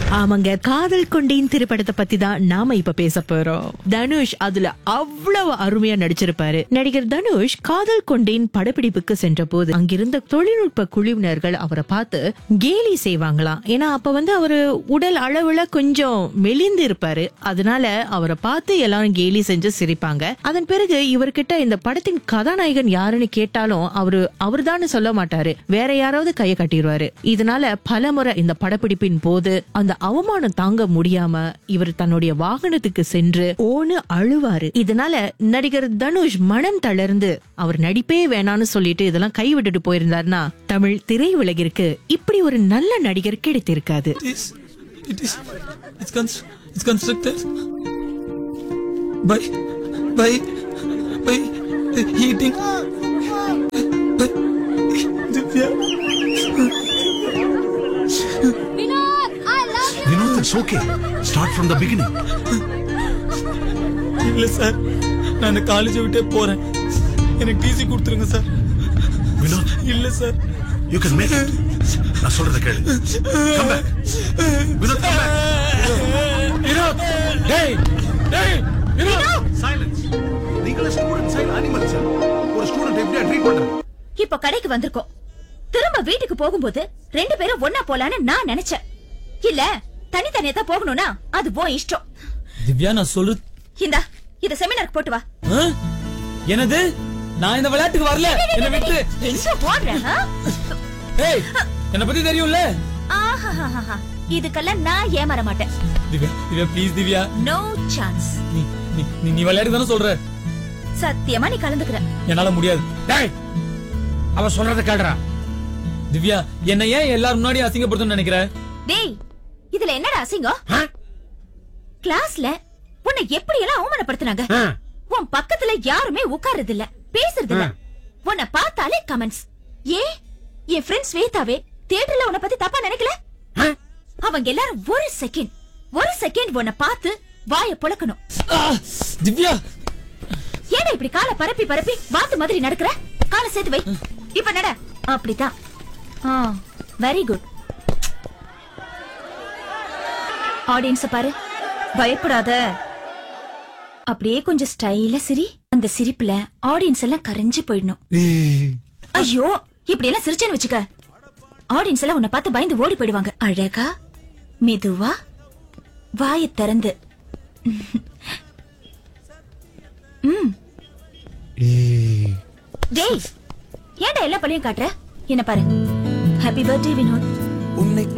ஆமாங்க காதல் கொண்டேன் திரைப்படத்தை பத்தி தான் நாம இப்ப பேச போறோம் தனுஷ் அதுல அவ்வளவு அருமையா நடிச்சிருப்பாரு நடிகர் தனுஷ் காதல் கொண்டேன் படப்பிடிப்புக்கு சென்ற போது அங்கிருந்த தொழில்நுட்ப குழுவினர்கள் அவரை பார்த்து கேலி செய்வாங்களாம் ஏன்னா அப்ப வந்து அவரு உடல் அளவுல கொஞ்சம் மெலிந்து இருப்பாரு அதனால அவரை பார்த்து எல்லாரும் கேலி செஞ்சு சிரிப்பாங்க அதன் பிறகு இவர்கிட்ட இந்த படத்தின் கதாநாயகன் யாருன்னு கேட்டாலும் அவரு அவர்தான்னு சொல்ல மாட்டாரு வேற யாராவது கைய கட்டிடுவாரு இதனால பலமுறை இந்த படப்பிடிப்பின் போது அந்த அவமானம் தாங்க முடியாம இவர் தன்னுடைய வாகனத்துக்கு சென்று ஓன்னு அழுவாரு இதனால நடிகர் தனுஷ் மனம் தளர்ந்து அவர் நடிப்பே வேணான்னு சொல்லிட்டு இதெல்லாம் கைவிட்டுட்டு போயிருந்தாருன்னா தமிழ் திரையுலகிற்கு இப்படி ஒரு நல்ல நடிகர் கிடைத்திருக்காது It is. It is. It's, cons- it's constructed by by by heating. By, Divya. Vinod, I love you. Vinod, it's okay. Start from the beginning. இல்ல சார் நான் இந்த காலேஜை விட்டே போறேன் எனக்கு டிசி கொடுத்துருங்க சார் Vinod, இல்ல sir you can make it. நான் சொல்றத கேளு. Come back. Vinod, come back. Vinod டேய் டேய் வினோத் Silence. நீங்களே ஸ்டூடெண்ட்ஸ் இல்ல அனிமல்ஸ் ஒரு ஸ்டூடெண்ட் எப்படியா ட்ரீட் பண்றது இப்போ கடைக்கு வந்திருக்கோம் திரும்ப வீட்டுக்கு போகும்போது ரெண்டு பேரும் ஒன்னா போலான்னு நான் நினைச்சேன் இல்ல தனித்தனியா தான் போகணும்னா அது போ இஷ்டம் திவ்யா நான் சொல்லு இந்தா இத செமினாருக்கு போட்டு வா ஆ? என்னது நான் இந்த விளையாட்டுக்கு வரல என்ன விட்டு எங்க போடுற ஆ? ஏய் என்ன பத்தி தெரியும்ல ஆஹாஹாஹா. இதுக்கெல்லாம் நான் ஏமாற மாட்டேன் Divya Divya please Divya no chance நீ நீ நீ- நீ விளையாட்டு தானே சொல்ற சத்தியமா நீ கலந்துக்கிற என்னால முடியாது டேய் அவ சொல்றத கேளுடா திவ்யா என்ன ஏன் எல்லாரும் முன்னாடி அசிங்கப்படுத்தணும்னு நினைக்கிற டேய் இதுல என்னடா அசிங்கம் ஆ? கிளாஸ்ல உன்னை எப்படி எல்லாம் அவமானப்படுத்துனாங்க ஆ. உன் பக்கத்துல யாருமே உட்கார்றது இல்ல பேசுறது இல்ல ஆ. உன்னை பார்த்தாலே கமெண்ட்ஸ் ஏன் என் ஃப்ரெண்ட் ஸ்வேதாவே தியேட்டர்ல உன்னை பத்தி தப்பா நினைக்கல ஆ? அவங்க எல்லாரும் ஒரு செகண்ட் ஒரு செகண்ட் உன்னை பார்த்து வாய புழக்கணும் ஆ, திவ்யா ஏன்னா இப்படி காலை பரப்பி பரப்பி வாத்து மாதிரி நடக்கிற காலை சேர்த்து வை இப்ப நட அப்படிதான் வெரி குட் ஆடியன்ஸ பாரு பயப்படாத அப்படியே கொஞ்சம் ஸ்டைலா சிரி அந்த சிரிப்புல ஆடியன்ஸ் எல்லாம் கரைஞ்சு போயிடணும் ஐயோ இப்படி எல்லாம் சிரிச்சேன்னு வச்சுக்க ஆடியன்ஸ் எல்லாம் உன்னை பார்த்து பயந்து ஓடி போயிடுவாங்க அழகா மெதுவா வாயை திறந்து டேய் ஏன்டா எல்லா பழியும் காட்டுற என்ன பாரு ஹாப்பி பர்த்டே வினோத் உன்னை